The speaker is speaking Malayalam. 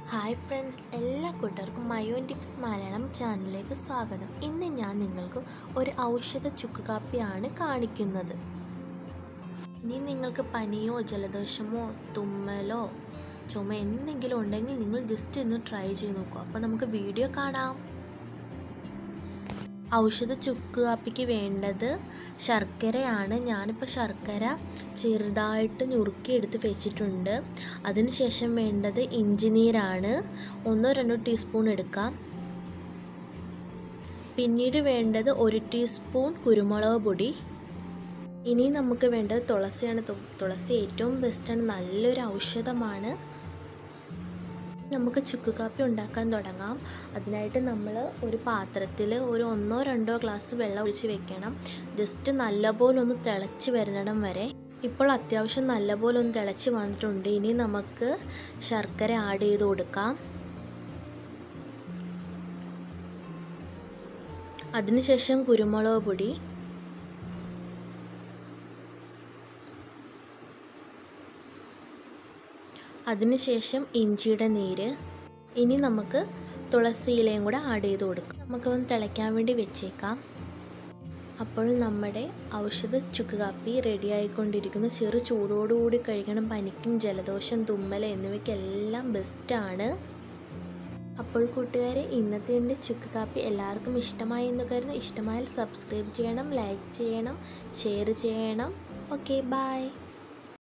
ഹായ് ഫ്രണ്ട്സ് എല്ലാ കൂട്ടുകാർക്കും മയോൻ ടിപ്സ് മലയാളം ചാനലിലേക്ക് സ്വാഗതം ഇന്ന് ഞാൻ നിങ്ങൾക്ക് ഒരു ഔഷധ ചുക്ക് കാപ്പിയാണ് കാണിക്കുന്നത് ഇനി നിങ്ങൾക്ക് പനിയോ ജലദോഷമോ തുമ്മലോ ചുമ എന്തെങ്കിലും ഉണ്ടെങ്കിൽ നിങ്ങൾ ജസ്റ്റ് ഒന്ന് ട്രൈ ചെയ്ത് നോക്കൂ അപ്പോൾ നമുക്ക് വീഡിയോ കാണാം ഔഷധ ചുക്ക് കാപ്പിക്ക് വേണ്ടത് ശർക്കരയാണ് ഞാനിപ്പോൾ ശർക്കര ചെറുതായിട്ട് ഞുറുക്കി എടുത്ത് വെച്ചിട്ടുണ്ട് അതിനുശേഷം വേണ്ടത് ഇഞ്ചി നീരാണ് ഒന്നോ രണ്ടോ ടീസ്പൂൺ എടുക്കാം പിന്നീട് വേണ്ടത് ഒരു ടീസ്പൂൺ കുരുമുളക് പൊടി ഇനി നമുക്ക് വേണ്ടത് തുളസിയാണ് തുളസി ഏറ്റവും ബെസ്റ്റാണ് നല്ലൊരു ഔഷധമാണ് നമുക്ക് ചുക്ക് കാപ്പി ഉണ്ടാക്കാൻ തുടങ്ങാം അതിനായിട്ട് നമ്മൾ ഒരു പാത്രത്തിൽ ഒരു ഒന്നോ രണ്ടോ ഗ്ലാസ് വെള്ളം ഒഴിച്ച് വെക്കണം ജസ്റ്റ് നല്ലപോലെ ഒന്ന് തിളച്ച് വരുന്നിടം വരെ ഇപ്പോൾ അത്യാവശ്യം നല്ലപോലെ ഒന്ന് തിളച്ച് വന്നിട്ടുണ്ട് ഇനി നമുക്ക് ശർക്കര ആഡ് ചെയ്ത് കൊടുക്കാം അതിനുശേഷം കുരുമുളക് പൊടി അതിനുശേഷം ഇഞ്ചിയുടെ നീര് ഇനി നമുക്ക് തുളസി ഇലയും കൂടെ ആഡ് ചെയ്ത് കൊടുക്കാം നമുക്കൊന്ന് തിളയ്ക്കാൻ വേണ്ടി വെച്ചേക്കാം അപ്പോൾ നമ്മുടെ ഔഷധ ചുക്ക് കാപ്പി റെഡി ആയിക്കൊണ്ടിരിക്കുന്നു ചെറു ചൂടോടുകൂടി കഴിക്കണം പനിക്കും ജലദോഷം തുമ്മൽ എന്നിവയ്ക്കെല്ലാം ബെസ്റ്റാണ് അപ്പോൾ കൂട്ടുകാരെ ഇന്നത്തെ എൻ്റെ ചുക്ക് കാപ്പി എല്ലാവർക്കും ഇഷ്ടമായി എന്ന് കരുതുന്നു ഇഷ്ടമായാൽ സബ്സ്ക്രൈബ് ചെയ്യണം ലൈക്ക് ചെയ്യണം ഷെയർ ചെയ്യണം ഓക്കെ ബായ്